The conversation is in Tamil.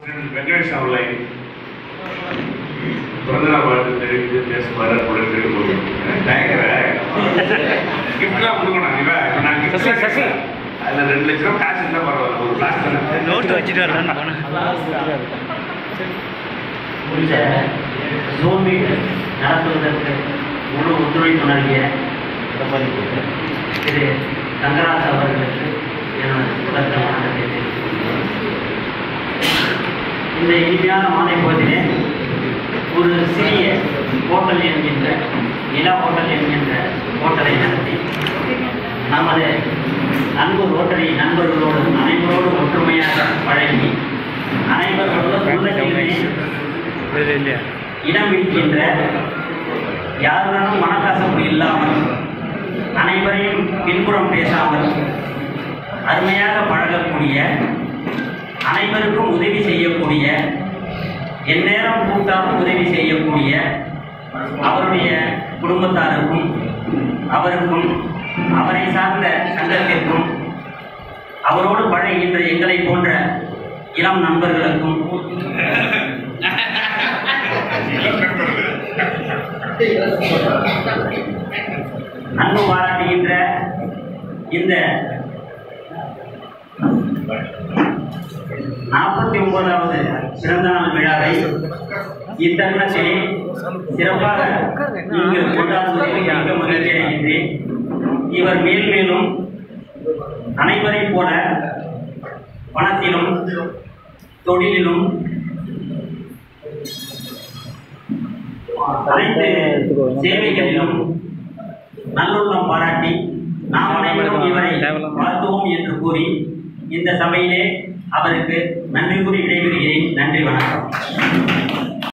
வெங்கடேஷ் அவர்களை பிறந்தநாள் வாழ்த்து தெரிவித்து பேசுமாறு அன்புடன் கேட்டுக்கொள்கிறேன் கிஃப்ட்லாம் கொடுக்கணும் இவன் இப்ப நான் gift சசி, சசி. அதுல ரெண்டு லட்ச ரூபா காசு இருந்தா பரவாயில்ல ஒரு பிளாஸ்டிக் நோட்டு வச்சுட்டு வரலான்னு போனேன் இந்த ஜூம் மீட் நடத்துவதற்கு முழு ஒத்துழைப்பு நல்கிய திரு தங்கராஜ் அவர்களுக்கு எனது முதற்க வணக்கத்தை தெரிவித்துக் கொள்கிறேன். இந்த இனிமையான மாலை பொழுதிலே ஒரு சிறிய ஹோட்டல் என்கின்ற நிலா ஹோட்டல் என்கின்ற ஹோட்டலை நடத்தி நமது அன்பு ரோட்டரி நண்பர்களோடு அனைவரோடு ஒற்றுமையாக பழகி அனைவர்களோடு உள்ளத்திலே இது இல்லையா இடம் இருக்கின்ற யாருடனும் மனக்கசப்பு இல்லாமல் அனைவரையும் பின்புறம் பேசாமல் அருமையாக பழகக்கூடிய அனைவருக்கும் உதவி செய்யக்கூடிய எந்நேரம் கூட்டாலும் உதவி செய்யக்கூடிய அவருடைய குடும்பத்தாருக்கும் அவருக்கும் அவரை சார்ந்த சங்கத்திற்கும் அவரோடு பழகின்ற எங்களை போன்ற இளம் நண்பர்களுக்கும் அன்பு பாராட்டுகின்ற இந்த நாற்பத்தி ஒன்பதாவது பிறந்த நாள் விழாவை இத்தருணத்திலே சிறப்பாக இங்கு கொண்டாடுவதில் மிக மகிழ்ச்சி அடைகின்றேன் இவர் மேல் மேலும் அனைவரைப் போல பணத்திலும் தொழிலிலும் அனைத்து சேவைகளிலும் நல்லுள்ளம் பாராட்டி நாம் அனைவரும் இவரை வாழ்த்துவோம் என்று கூறி இந்த சபையிலே அவருக்கு நன்றி கூறி விடைபெறுகிறேன் நன்றி வணக்கம்